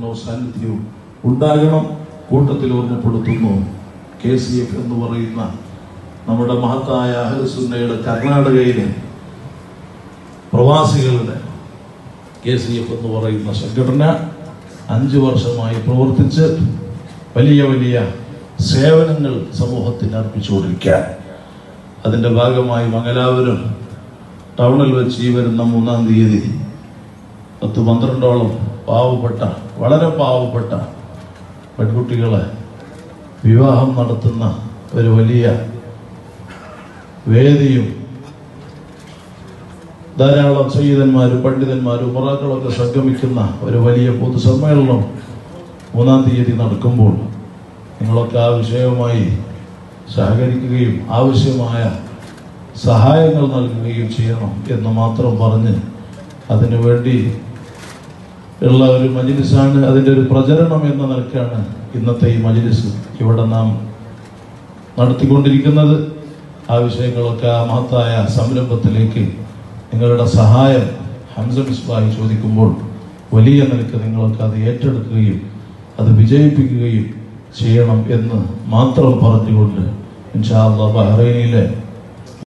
സഹകരണവും സാന്നിധ്യവും ഉണ്ടാകണം കൂട്ടത്തിൽ ഓർമ്മപ്പെടുത്തുന്നു കെ സി എഫ് എന്ന് പറയുന്ന നമ്മുടെ മഹത്തായ അഹലസുന്നയുടെ കർണാടകയിലെ പ്രവാസികളുടെ കെ സി എഫ് എന്ന് പറയുന്ന സംഘടന അഞ്ചു വർഷമായി പ്രവർത്തിച്ച് വലിയ വലിയ സേവനങ്ങൾ സമൂഹത്തിന് അർപ്പിച്ചുകൊണ്ടിരിക്കാൻ അതിൻ്റെ ഭാഗമായി മംഗലാപുരം ടൗണിൽ വെച്ച് ഈ വരുന്ന മൂന്നാം തീയതി പത്ത് പന്ത്രണ്ടോളം പാവപ്പെട്ട വളരെ പാവപ്പെട്ട പെൺകുട്ടികളെ വിവാഹം നടത്തുന്ന ഒരു വലിയ വേദിയും ധാരാളം സയ്യിദന്മാരും പണ്ഡിതന്മാരും ഉമറാക്കളൊക്കെ സംഗമിക്കുന്ന ഒരു വലിയ പൊതുസമ്മേളനം മൂന്നാം തീയതി നടക്കുമ്പോൾ നിങ്ങളൊക്കെ ആ വിഷയവുമായി സഹകരിക്കുകയും ആവശ്യമായ സഹായങ്ങൾ നൽകുകയും ചെയ്യണം എന്ന് മാത്രം പറഞ്ഞ് അതിനു വേണ്ടി ഉള്ള ഒരു മജിലിസാണ് അതിൻ്റെ ഒരു പ്രചരണം എന്ന നിലക്കാണ് ഇന്നത്തെ ഈ മജിലിസ് ഇവിടെ നാം നടത്തിക്കൊണ്ടിരിക്കുന്നത് ആ വിഷയങ്ങളൊക്കെ ആ മഹത്തായ സംരംഭത്തിലേക്ക് നിങ്ങളുടെ സഹായം ഹംസ മിസ്ബായി ചോദിക്കുമ്പോൾ വലിയ നിലക്ക് നിങ്ങളൊക്കെ അത് ഏറ്റെടുക്കുകയും അത് വിജയിപ്പിക്കുകയും ചെയ്യണം എന്ന് മാത്രം പറഞ്ഞുകൊണ്ട് ഇൻഷാ അള്ളാഹ് ബഹ്റൈനിലെ